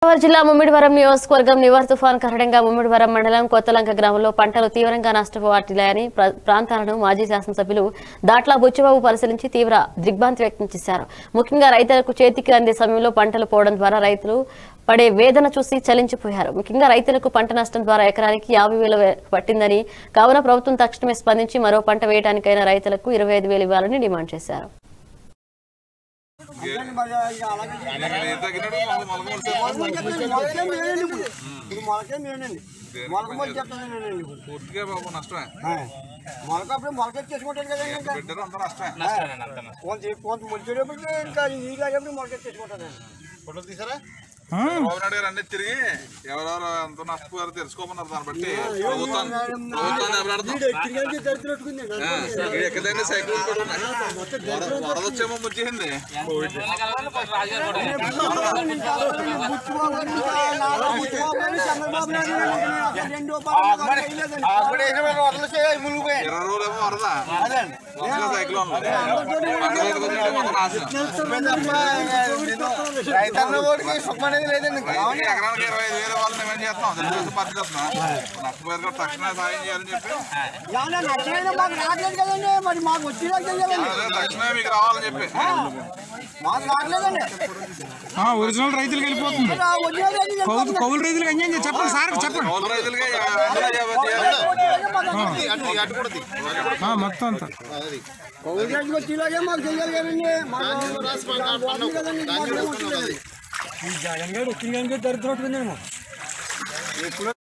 గోదావరి జిల్లా ముమ్మిడివరం నియోజకవర్గం నివర్ తుఫాన్ కారణంగా ముమ్మిడివరం మండలం కొత్తలంక గ్రామంలో పంటలు తీవ్రంగా నష్టపోవాటిల్లాయని ప్ర- ప్రాంతాలను మాజీ శాసనసభ్యులు దాట్ల బుచ్చిబాబు పరిశీలించి తీవ్ర దిగ్భ్రాంతి వ్యక్తం చేశారు ముఖ్యంగా రైతులకు చేతికి అందే సమయంలో పంటలు పోవడం ద్వారా రైతులు పడే వేదన చూసి చలించిపోయారు ముఖ్యంగా రైతులకు పంట నష్టం ద్వారా ఎకరానికి యాభై వేలు వే- పట్టిందని కావున ప్రభుత్వం తక్షణమే స్పందించి మరో పంట వేయడానికైనా రైతులకు ఇరవై ఐదు వేలు ఇవ్వాలని డిమాండ్ చేశారు మొలకే మేనండి మొలక మొదలు చెప్తానండి ఇప్పుడు పూర్తిగా బాబు నష్టమే మొలక అప్పుడు మొలక చేసుకుంటారు కదండి ఇంకా బిడ్డలు అంతా నష్టమే కొంత కొంత మొలిచేటప్పుడు ఇంకా నీళ్ళు అయ్యేప్పుడు మొలక చేసుకుంటానండి చంద్రబాబు నాయుడు గారు అన్ని తిరిగి ఎవరెవరు ఎంత నష్టపోయారో తెలుసుకోమన్నారు దాన్ని బట్టి ప్రభుత్వం ప్రభుత్వాన్ని ఎవరాడతాం తిరిగి దరిద్రట్టుకుందండి ఎక్కడైనా సైకిల్ కూడా ఉన్నాయి వరద వరద వచ్చేమో ముచ్చేసింది చంద్రబాబు నాయుడు గారు రెండో పార్టీ వేయలేదండి. ఇరవై రోజులేమో వరద వరద సైకిల్ పంట రైతుకు వచ్చింటే మొత్తం నాశనం రైతన్న ఓడికి సుఖం అనేది లేదండి రైతుకి ఎకరానికి ఇరవై ఐదు వేల వాళ్ళని ఏమేం చేస్తాం తెలుగుదేశం పార్టీ చేస్తున్నాం నష్టపోయారు కూడా తక్షణమే సాయం చేయాలని చెప్పి ఏమన్నా నష్టమైనా మాకు రావట్లేదు కదండి మరి మాకు వచ్చేలా చెయ్యాలండి అదే తక్షణమే మీకు రావాలని చెప్పి మాకు రావట్లేదండి ఆ, ఒరిజినల్ రైతులకు వెళ్ళిపోతుంది మరి ఆ వచ్చేలా చెయ్యాలి. కౌలు కౌలు రైతులకు అన్యాయం చేసి చెప్పండి సార్ చెప్పండి కౌలు రైతులకి వందల యాభై చేయాలి. ఆ, మొత్తం అంతా కౌలు రైతుకి వచ్చేలాగే మాకు చెయ్యాలి కదండి మాకు బాగుంది కదండి మాకు వచ్చేలాగే. ఈ జగన్ గారు వచ్చిన కానీ దరిద్రం ఇప్పుడు